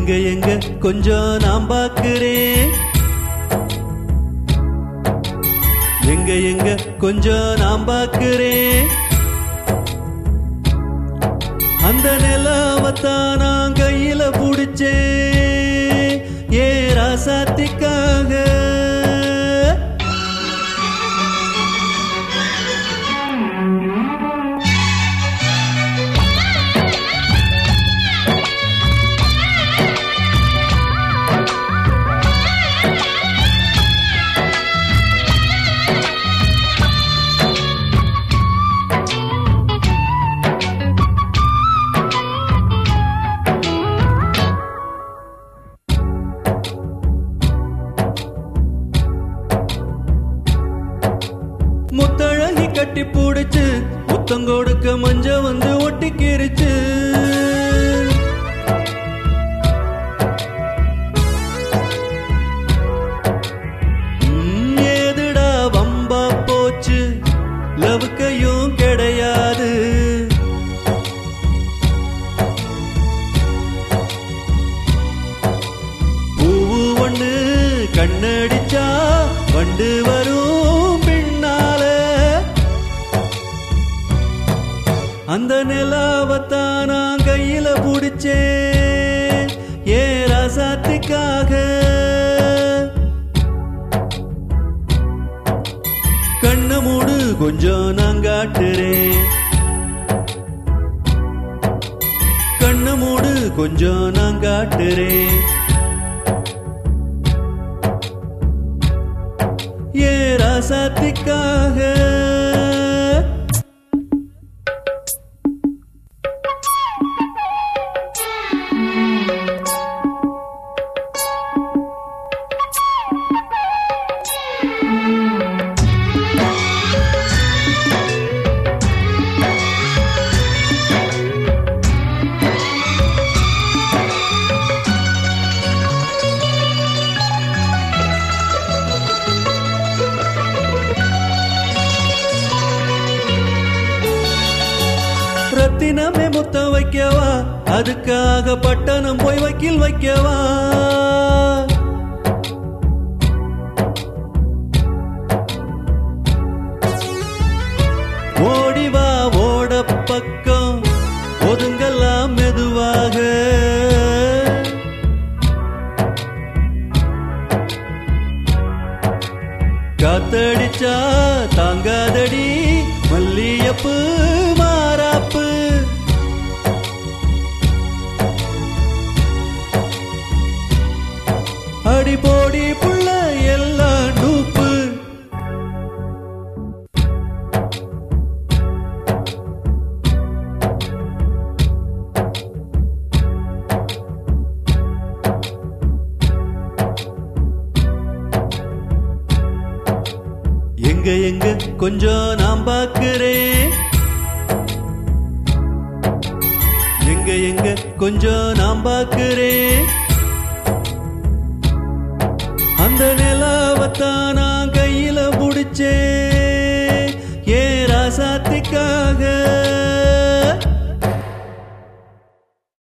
எங்க எங்க கொஞ்சம் நான் பார்க்கிறேன் எங்க எங்க கொஞ்சம் நான் பார்க்கிறேன் அந்த நிலாவத்தான் நான் கையில புடிச்சேன் ஏ ராசாத்திக்காக முத்தழகி கட்டி பூடிச்சு முத்தம் கொடுக்க மஞ்ச வந்து ஒட்டிக்கிருச்சு ம், ஏதுடா வம்பா போச்சு லவுக்கையும் கிடையாது பூவு ஒண்ணு கண்ணடிச்சா வண்டு வரும் பின்னால அந்த நிலாவத்தான் நான் கையில புடிச்சேன் ஏ ராசாத்திக்காக கண்ண மூடு கொஞ்சம் நான் காட்டுறேன் கண்ண மூடு கொஞ்சம் நான் காட்டுறேன் ஏ ராசாத்திக்காக ரத்தினமே முத்தம் வைக்கவா அதுக்காக பட்டணம் போய் வக்கீல் வைக்கவா ஓடிவா ஓட பக்கம் ஒதுங்கலாம் மெதுவாக காத்தடிச்சா தாங்காதடி மல்லியப்பு மாறாப்பு அடி போடி புள்ள எல்லாம் டூப்பு எங்க எங்க கொஞ்சம் நான் பார்க்கிறேன் எங்க எங்க கொஞ்சம் நான் பார்க்கிறேன் அந்த நிலாவத்தான் நான் கையில புடிச்சேன்